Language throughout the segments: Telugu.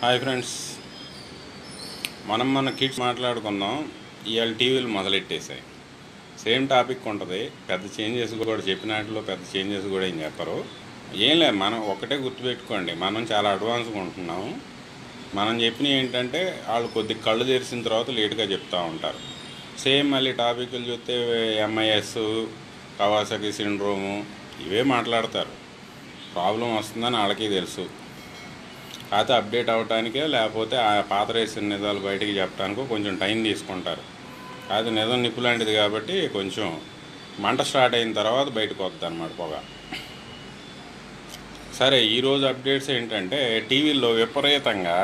హాయ్ ఫ్రెండ్స్ మనం మన కిడ్స్ మాట్లాడుకుందాం ఇవాళ టీవీలు మొదలెట్టేసాయి సేమ్ టాపిక్ ఉంటుంది పెద్ద చేంజెస్ కూడా చెప్పినట్లో పెద్ద చేంజెస్ కూడా ఏం చెప్పరు ఏం లేదు మనం ఒకటే గుర్తుపెట్టుకోండి మనం చాలా అడ్వాన్స్గా ఉంటున్నాం మనం చెప్పినవి ఏంటంటే వాళ్ళు కొద్ది కళ్ళు తెరిచిన తర్వాత లేట్గా చెప్తూ ఉంటారు సేమ్ మళ్ళీ టాపిక్లు చూస్తే ఎంఐఎస్ కవాసకి సిండ్రోము ఇవే మాట్లాడతారు ప్రాబ్లం వస్తుందని వాళ్ళకి తెలుసు కాకపోతే అప్డేట్ అవ్వటానికే లేకపోతే ఆ పాత రేసిన నిజాలు బయటికి చెప్పడానికో కొంచెం టైం తీసుకుంటారు అది నిజం నిప్పు లాంటిది కాబట్టి కొంచెం మంట స్టార్ట్ అయిన తర్వాత బయటకు వస్తుంది అనమాట పొగ సరే ఈరోజు అప్డేట్స్ ఏంటంటే టీవీల్లో విపరీతంగా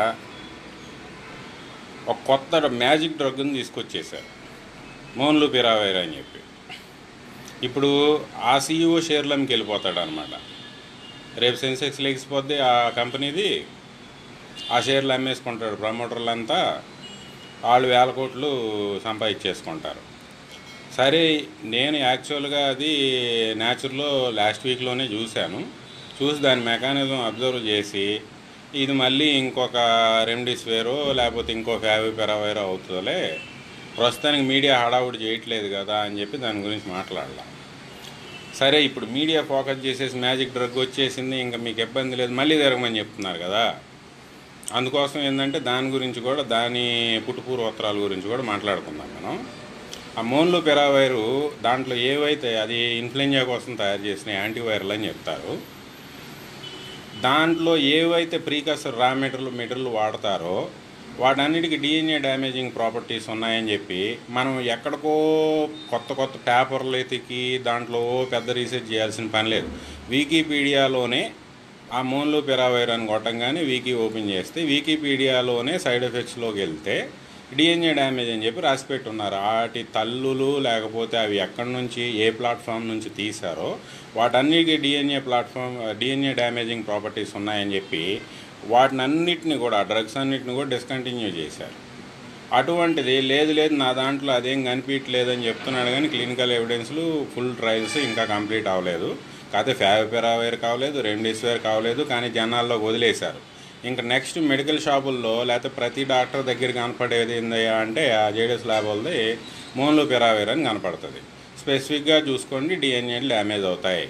ఒక కొత్త మ్యాజిక్ డ్రగ్ని తీసుకొచ్చేసారు మోన్లు పిరావేర్ అని చెప్పి ఇప్పుడు ఆ సీఈఓ షేర్లమ్కి వెళ్ళిపోతాడు అనమాట రేపు సెన్సెక్స్ లేకపోతే ఆ కంపెనీది ఆ షేర్లు అమ్మేసుకుంటాడు ప్రమోటర్లంతా వాళ్ళు వేల కోట్లు సంపాదించేసుకుంటారు సరే నేను యాక్చువల్గా అది న్యాచురల్లో లాస్ట్ వీక్లోనే చూశాను చూసి దాని మెకానిజం అబ్జర్వ్ చేసి ఇది మళ్ళీ ఇంకొక రెమ్డిసివేరో లేకపోతే ఇంకో ఫ్యావిపెరావైరో అవుతుందిలే ప్రస్తుతానికి మీడియా హడావుడి చేయట్లేదు కదా అని చెప్పి దాని గురించి మాట్లాడలా సరే ఇప్పుడు మీడియా ఫోకస్ చేసేసి మ్యాజిక్ డ్రగ్ వచ్చేసింది ఇంకా మీకు ఇబ్బంది లేదు మళ్ళీ తిరగమని చెప్తున్నారు కదా అందుకోసం ఏంటంటే దాని గురించి కూడా దాని పుట్టుపూర్వోత్తరాల గురించి కూడా మాట్లాడుకుందాం మనం ఆ మోన్లు పెరావైరు దాంట్లో ఏవైతే అది ఇన్ఫ్లుయెంజా కోసం తయారు చేసిన యాంటీవైరల్ అని చెప్తారు దాంట్లో ఏవైతే ప్రీకసర్ రా మెటీరియల్ మెటీరియల్ వాడతారో వాటన్నిటికీ డిఎన్ఏ డ్యామేజింగ్ ప్రాపర్టీస్ ఉన్నాయని చెప్పి మనం ఎక్కడికో కొత్త కొత్త పేపర్లు ఎతికి దాంట్లో పెద్ద రీసెర్చ్ చేయాల్సిన పని లేదు వికీపీడియాలోనే ఆ మోన్లో పెరావైర్ అని కొట్టంగానే వీకీ ఓపెన్ చేస్తే వికీపీడియాలోనే సైడ్ ఎఫెక్ట్స్లోకి వెళ్తే డిఎన్ఏ డ్యామేజ్ అని చెప్పి రాసి పెట్టున్నారు వాటి తల్లులు లేకపోతే అవి ఎక్కడి నుంచి ఏ ప్లాట్ఫామ్ నుంచి తీశారో వాటన్నిటికీ DNA platform DNA damaging properties ఉన్నాయని చెప్పి వాటిని అన్నిటిని కూడా డ్రగ్స్ అన్నిటిని కూడా డిస్కంటిన్యూ చేశారు అటువంటిది లేదు లేదు నా దాంట్లో అదేం కనిపించలేదని చెప్తున్నాడు కానీ క్లినికల్ ఎవిడెన్స్లు ఫుల్ ట్రయల్స్ ఇంకా కంప్లీట్ అవ్వలేదు కాకపోతే ఫ్యావిపెరావేర్ కావలేదు రెమ్డెసివేర్ కావలేదు కానీ జనాల్లో వదిలేశారు ఇంకా నెక్స్ట్ మెడికల్ షాపుల్లో లేకపోతే ప్రతి డాక్టర్ దగ్గర కనపడేది ఏందయ్యా అంటే ఆ జేడెస్ ల్యాబ్ వాళ్ళది మోన్లు పెరావేర్ అని కనపడుతుంది స్పెసిఫిక్గా చూసుకోండి డిఎన్ఏలు డ్యామేజ్ అవుతాయి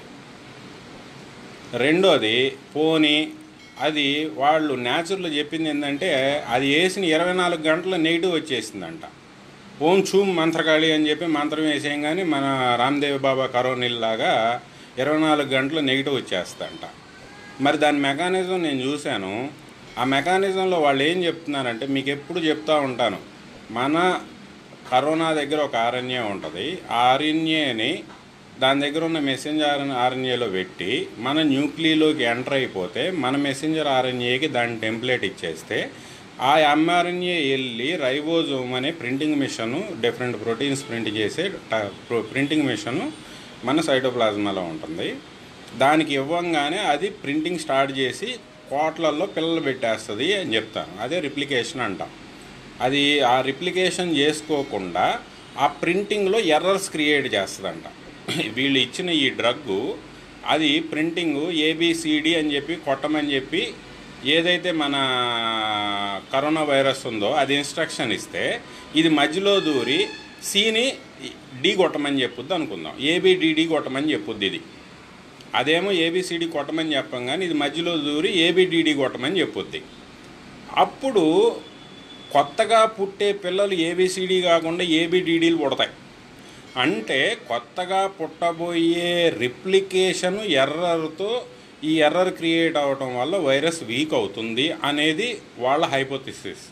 రెండోది పోనీ అది వాళ్ళు న్యాచురల్ చెప్పింది ఏంటంటే అది వేసిన ఇరవై నాలుగు గంటల నెగిటివ్ వచ్చేసిందంట ఓం చూమ్ మంత్రకాళి అని చెప్పి మంత్రం వేసేయం కానీ మన రామ్దేవ్ బాబా కరోనిల్లాగా ఇరవై నాలుగు గంటలు నెగిటివ్ వచ్చేస్తంట మరి దాని మెకానిజం నేను చూశాను ఆ మెకానిజంలో వాళ్ళు ఏం చెప్తున్నారంటే మీకు ఎప్పుడు చెప్తా ఉంటాను మన కరోనా దగ్గర ఒక ఆర్ఎన్ఏ ఉంటుంది ఆ ఆర్ఎన్ఏని దాని దగ్గర ఉన్న మెసెంజర్ ఆర్ఎన్ఏలో పెట్టి మన న్యూక్లియోలోకి ఎంటర్ అయిపోతే మన మెసెంజర్ ఆర్ఎన్ఏకి దాని టెంప్లెట్ ఇచ్చేస్తే ఆ ఎంఆర్ఎన్ఏ వెళ్ళి రైబోజోమ్ అనే printing machine different proteins print చేసే ప్రింటింగ్ మిషన్ మన సైటోప్లాజమాలో ఉంటుంది దానికి ఇవ్వంగానే అది ప్రింటింగ్ స్టార్ట్ చేసి కోట్లల్లో పిల్లలు పెట్టేస్తుంది అని చెప్తాను అదే రిప్లికేషన్ అంటాం అది ఆ రిప్లికేషన్ చేసుకోకుండా ఆ ప్రింటింగ్లో ఎర్రర్స్ క్రియేట్ చేస్తుందంట వీళ్ళు ఇచ్చిన ఈ డ్రగ్గు అది ప్రింటింగ్ ఏబిసిడి అని చెప్పి కొట్టమని చెప్పి ఏదైతే మన కరోనా వైరస్ ఉందో అది ఇన్స్ట్రక్షన్ ఇస్తే ఇది మధ్యలో దూరి సిని డి కొట్టమని చెప్పుద్ది అనుకుందాం ఏబిడిడి కొట్టమని చెప్పుద్ది ఇది అదేమో ఏబిసిడి కొట్టమని చెప్పం కానీ ఇది మధ్యలో దూరి ఏబిడిడి కొట్టమని చెప్పుద్ది అప్పుడు కొత్తగా పుట్టే పిల్లలు ఏబిసిడి కాకుండా ఏబిడిడీలు పుడతాయి అంటే కొత్తగా పుట్టబోయే రిప్లికేషన్ ఎర్రర్తో ఈ ఎర్రర్ క్రియేట్ అవటం వల్ల వైరస్ వీక్ అవుతుంది అనేది వాళ్ళ హైపోథిసిస్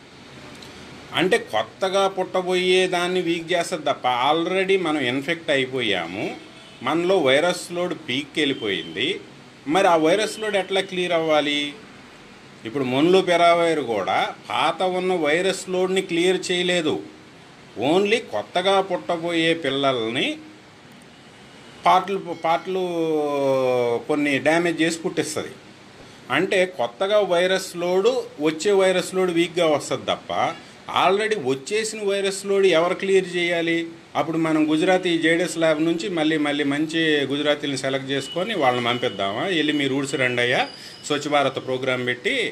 అంటే కొత్తగా పుట్టబోయే దాన్ని వీక్ చేస్తుంది తప్ప ఆల్రెడీ మనం ఇన్ఫెక్ట్ అయిపోయాము మనలో వైరస్ లోడ్ పీక్ వెళ్ళిపోయింది మరి ఆ వైరస్ లోడ్ ఎట్లా క్లియర్ అవ్వాలి ఇప్పుడు మొన్లు పెరావైర్ కూడా పాత ఉన్న వైరస్ లోడ్ని క్లియర్ చేయలేదు ఓన్లీ కొత్తగా పుట్టబోయే పిల్లల్ని పార్ట్లు పార్ట్లు కొన్ని డ్యామేజ్ చేసి పుట్టిస్తుంది అంటే కొత్తగా వైరస్ లోడు వచ్చే వైరస్ లోడ్ వీక్గా వస్తుంది తప్ప ఆల్రెడీ వచ్చేసిన వైరస్ లోడ్ ఎవరు క్లియర్ చేయాలి అప్పుడు మనం గుజరాతీ జేడెస్ ల్యాబ్ నుంచి మళ్ళీ మళ్ళీ మంచి గుజరాతీని సెలెక్ట్ చేసుకొని వాళ్ళని పంపిద్దామా వెళ్ళి మీరు ఊడ్చి రండి అయ్యా స్వచ్ఛ భారత్ ప్రోగ్రాం పెట్టి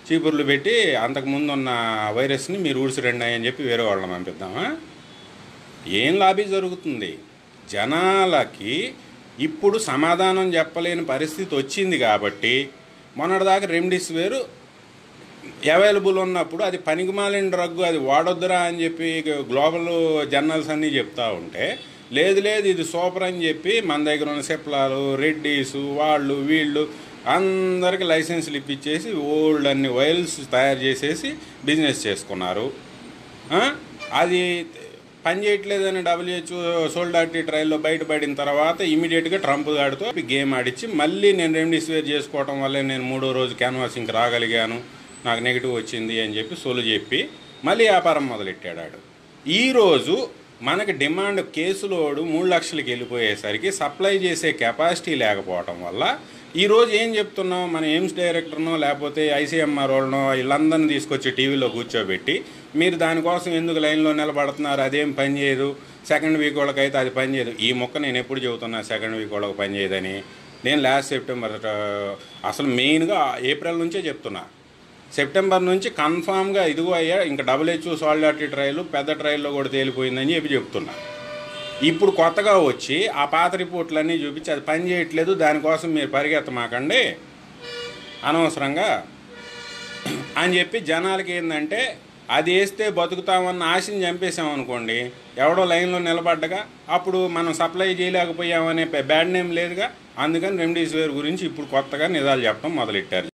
చీపుర్లు పెట్టి అంతకుముందు ఉన్న వైరస్ని మీరు ఊడ్చిరండి అని చెప్పి వేరే వాళ్ళని పంపిద్దామా ఏం లాభీ జరుగుతుంది జనాలకి ఇప్పుడు సమాధానం చెప్పలేని పరిస్థితి వచ్చింది కాబట్టి మొన్నటిదాకా రెమ్డెసివిర్ అవైలబుల్ ఉన్నప్పుడు అది పనికిమాలిన డ్రగ్ అది వాడొద్దురా అని చెప్పి గ్లోబల్ జర్నల్స్ అన్నీ చెప్తా ఉంటే లేదు లేదు ఇది సూపర్ అని చెప్పి మన దగ్గర ఉన్న సెప్లాలు రెడ్డీస్ వాళ్ళు వీళ్ళు అందరికి లైసెన్సులు ఇప్పించేసి ఓల్డ్ అన్ని వైల్స్ తయారు చేసేసి బిజినెస్ చేసుకున్నారు ఆ? అది పని చేయట్లేదని డబ్ల్యూహెచ్ఓ సోల్డార్టీ ట్రయల్లో బయటపడిన తర్వాత ఇమీడియట్గా ట్రంప్ గాడితో గేమ్ ఆడిచ్చి మళ్ళీ నేను రెమ్డెసివిర్ చేసుకోవటం వల్లే నేను మూడో రోజు క్యాన్వాసింగ్కి రాగలిగాను నాకు నెగిటివ్ వచ్చింది అని చెప్పి సొలు చెప్పి మళ్ళీ వ్యాపారం మొదలెట్టాడు ఆడు. ఈరోజు మనకి డిమాండ్ కేసులోడు మూడు లక్షలకి వెళ్ళిపోయేసరికి సప్లై చేసే కెపాసిటీ లేకపోవటం వల్ల ఈరోజు ఏం చెప్తున్నాం మన ఎయిమ్స్ డైరెక్టర్నో లేకపోతే ఐసీఎంఆర్ వాళ్ళనో వీళ్ళందరినీ తీసుకొచ్చి టీవీలో కూర్చోబెట్టి మీరు దానికోసం ఎందుకు లైన్లో నిలబడుతున్నారు అదేం పని చేయదు సెకండ్ వీక్ వాళ్ళకైతే అది పని చేయదు ఈ మొక్క నేను ఎప్పుడు చెబుతున్నా సెకండ్ వీక్ వాళ్ళకి పని చేయదని నేను లాస్ట్ సెప్టెంబర్ ఆ, అసలు మెయిన్గా ఏప్రిల్ నుంచే చెప్తున్నా సెప్టెంబర్ నుంచి కన్ఫామ్గా ఇదిగో అయ్యా ఇంకా డబ్ల్యూహెచ్ఓ సాలిడారిటీ ట్రయల్ పెద్ద ట్రయల్లో కూడా తేలిపోయిందని చెప్పి చెప్తున్నా ఇప్పుడు కొత్తగా వచ్చి ఆ పాత రిపోర్ట్లన్నీ చూపించి అది పని చేయట్లేదు దానికోసం మీరు పరిగెత్తమాకండి అనవసరంగా అని చెప్పి జనాలకి ఏంటంటే అది వేస్తే బతుకుతామన్న ఆశని చంపేసామనుకోండి ఎవడో లైన్లో నిలబడ్డగా అప్పుడు మనం సప్లై చేయలేకపోయామనే బ్యాడ్ నేమ్ లేదుగా అందుకని రెమ్డెసివిర్ గురించి ఇప్పుడు కొత్తగా నిజాలు చెప్పడం మొదలెట్టారు